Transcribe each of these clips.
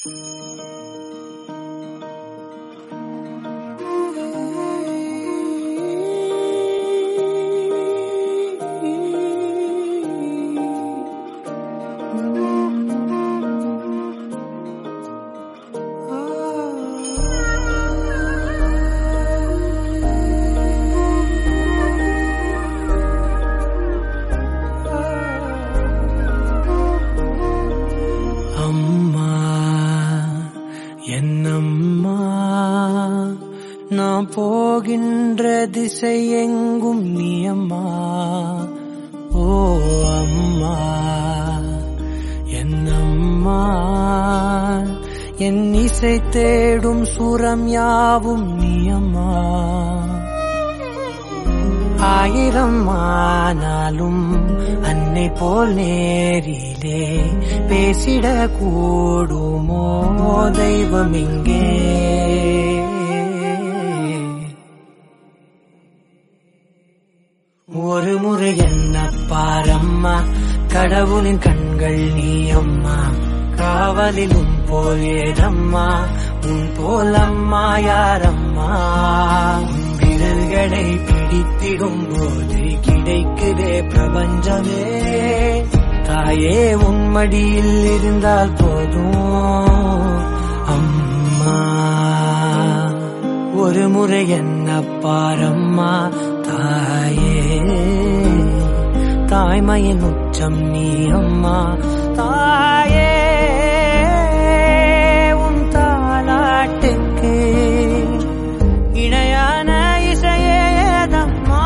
அம்மா என்னம்மா நான் போகின்ற திசை எங்கும் நீ அம்மா ஓ அம்மா என்னம்மா என் இசை தேடும் சுரம் யாவும் நீ அம்மா ஆயிரம் ஆனாலும் அன்னை போல் நேரிலே பேசிட கூடுமோ தெய்வம் இங்கே ஒரு முறை என்ன பாரம்மா கடவுளின் கண்கள் நீ அம்மா காவலிலும் போயேதம்மா உன் போல் அம்மா யாரம்மா உன் விரல்களை பிடித்திடும் போது கிடைக்குதே பிரபஞ்சமே தாயே உன் மடியில் இருந்தால் போதும் அம்மா ஒரு முறை என்ன பாரம்மா தாயே தாய்மையின் உச்சம் நீ அம்மா தாயே உன் தாலாட்டுக்கு இணையான இசையேதம்மா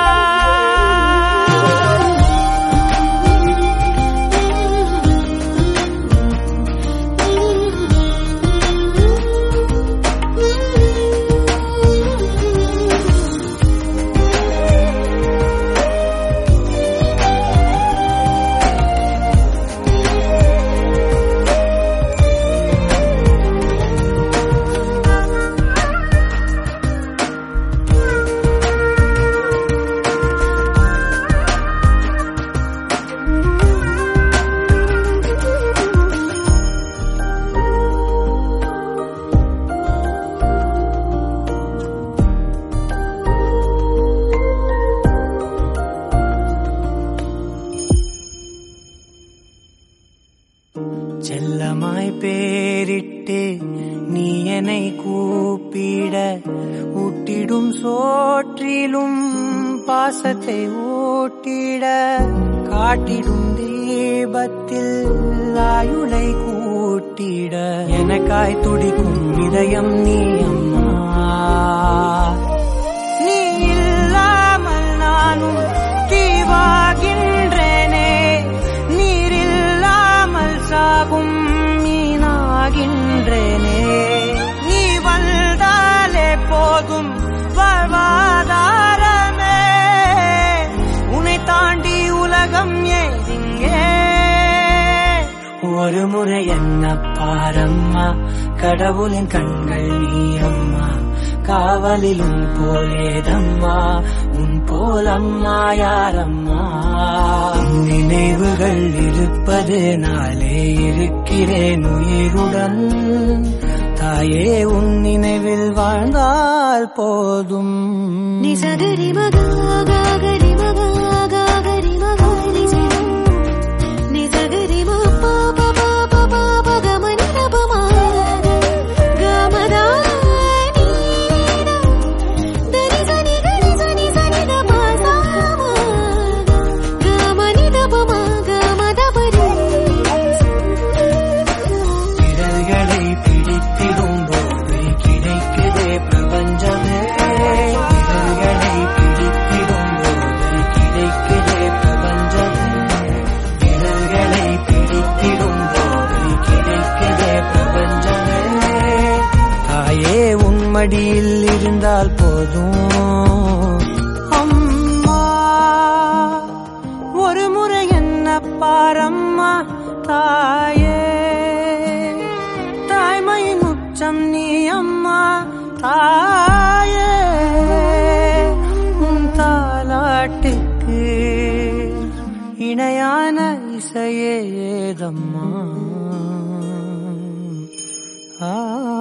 செல்லமாய் பேரிட்டு நீ என்னை கூப்பிட ஊட்டிடும் சோற்றிலும் பாசத்தை ஊட்டிட காட்டிடும் தீபத்தில் ஆயுளை கூட்டிட எனக்காய் துடிக்கும் இதயம் நீ அம்மா நீ இல்லாமல் நானும் தீவாகின்றேனே நீரில்லாமல் சாகும் மீனாகின்றேனே நீ வந்தாலே போதும் வாழ்வாதாரமே உன்னை தாண்டி உலகம் ஏதிங்கே ஒரு முறை என்ன பாரம்மா கடவுளின் கண்கள் நீ அம்மா காவலிலும் போலேதம்மா உன் போல் அம்மா யாரம்மா உன் நினைவுகள் இருப்பது நாளே இருக்கிறேன் உயிருடன் தாயே உன் நினைவில் வாழ்ந்தால் போதும் நிசகரி மகா காகரி மகா காகரி மகா நிசா நிசகரி மப்பா பபா பபா பகமனி ரபமா கமதா நீடா தரி சனி கரி சனி சனி தபா சாமா கமனி தபமா கமத பரி விரல்களை பிடித்திடும் போது கிடைக்குதே பிரபஞ்சமே விரல்களை பிடித்திடும் போது கிடைக்குதே பிரபஞ்சமே விரல்களை பிடித்திடும் போது கிடைக்குதே பிரபஞ்சமே தாயே உன் மடியில் இருந்தால் போதும் அம்மா ஒரு முறை என்ன பாரம்மா தாயே தாய்மையின் உச்சம் நீ அம்மா தாயே உன் தாலாட்டுக்கு இணையான இசையே ஏதம்மா ஆ